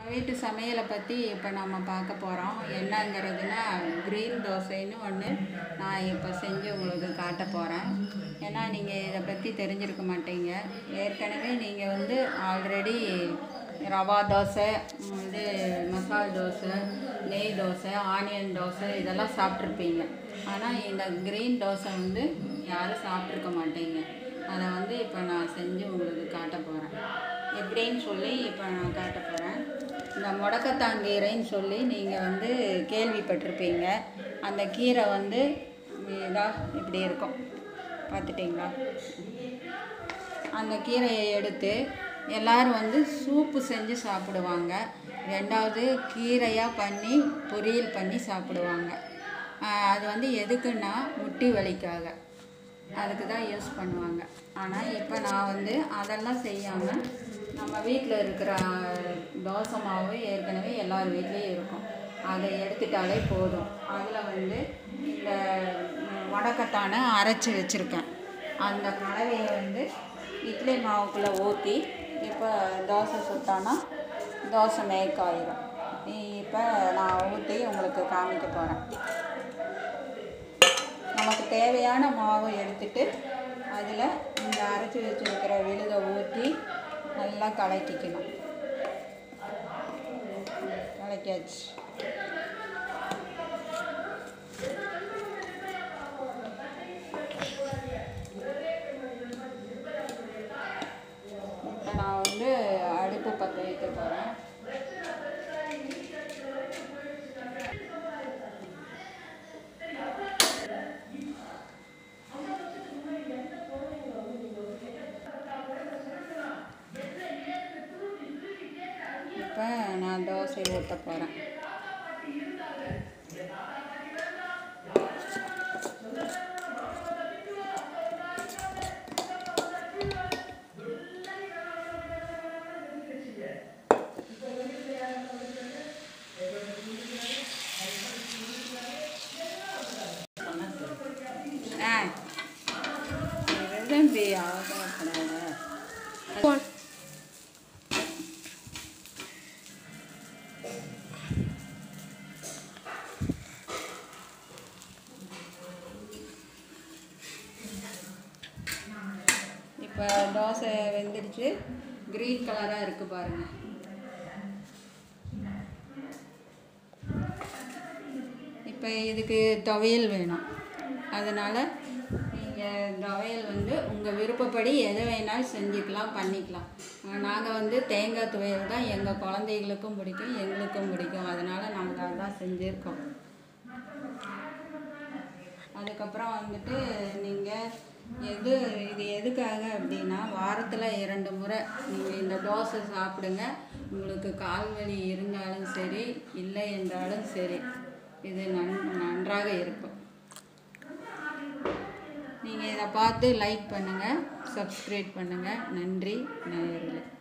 வீட்டு சமையலை பற்றி இப்போ நம்ம பார்க்க போகிறோம் என்னங்கிறதுனா க்ரீன் தோசைன்னு ஒன்று நான் இப்போ செஞ்சு உங்களுக்கு காட்ட போகிறேன் ஏன்னா நீங்கள் இதை பற்றி தெரிஞ்சிருக்க மாட்டீங்க ஏற்கனவே நீங்கள் வந்து ஆல்ரெடி ரவா தோசை ம், இது மசால் தோசை நெய் தோசை ஆனியன் தோசை இதெல்லாம் சாப்பிட்ருப்பீங்க ஆனால் இந்த க்ரீன் தோசை வந்து யாரும் சாப்பிட்ருக்க மாட்டீங்க அதை வந்து இப்போ நான் செஞ்சு உங்களுக்கு காட்ட போகிறேன் எப்படின்னு சொல்லி இப்போ நான் காட்ட போகிறேன் இந்த முடக்கத்தாங்கீரைன்னு சொல்லி நீங்கள் வந்து கேள்விப்பட்டிருப்பீங்க அந்த கீரை வந்து இதா இப்படி இருக்கும் பார்த்துட்டிங்களா அந்த கீரையை எடுத்து எல்லாரும் வந்து சூப்பு செஞ்சு சாப்பிடுவாங்க ரெண்டாவது கீரையாக பண்ணி பொரியல் பண்ணி சாப்பிடுவாங்க ஆஹ் அது வந்து எதுக்குன்னா முட்டி வலிக்காக அதுக்கு தான் யூஸ் பண்ணுவாங்க ஆனால் இப்போ நான் வந்து அதெல்லாம் செய்யாமல் நம்ம வீட்டில் இருக்கிற தோசை மாவு ஏற்கனவே எல்லார் வீட்லேயும் இருக்கும் அதை எடுத்துட்டாலே போதும் அதில் வந்து இந்த வடக்கத்தானை அரைச்சி வச்சுருக்கேன் அந்த கலவையை வந்து இட்லி மாவுக்குள்ளே ஊற்றி இப்போ தோசை சுட்டானா தோசை மேய்க்காயிரும் இப்போ நான் ஊற்றி உங்களுக்கு காமிக்க போகிறேன் நமக்கு தேவையான மாவு எடுத்துட்டு அதில் இந்த அரைச்சி வச்சுருக்கிற விழுதை ஊற்றி நல்லா கலக்கிக்கணும் கலக்கியாச்சு இப்போ நான் வந்து அடுப்பு பற்ற வைக்க போகிறேன் இப்போ நான் தோசை ஊற்ற போகிறேன் ஆ இதுதான் இப்படி அவசரப்படாத இப்போ தோசை வெந்துடுச்சு க்ரீன் கலராக இருக்குது பாருங்கள் இப்போ இதுக்கு துவையல் வேணும் அதனால் நீங்கள் துவையல் வந்து உங்கள் விருப்பப்படி எதை வேணாலும் செஞ்சுக்கலாம் பண்ணிக்கலாம் நாங்கள் வந்து தேங்காய் துவையல் தான் எங்கள் குழந்தைகளுக்கும் பிடிக்கும் எங்களுக்கும் பிடிக்கும் அதனால் நாங்கள் அதான் செஞ்சுருக்கோம் அதுக்கப்புறம் வந்துட்டு நீங்கள் எது இது எதுக்காக அப்படின்னா வாரத்தில் இரண்டு முறை நீங்கள் இந்த தோசை சாப்பிடுங்க உங்களுக்கு கால் வலி இருந்தாலும் சரி இல்லை என்றாலும் சரி இது நன் நன்றாக இருக்கும் நீங்கள் இதை பார்த்து லைக் பண்ணுங்கள் சப்ஸ்கிரைப் பண்ணுங்கள் நன்றி நேயர்களே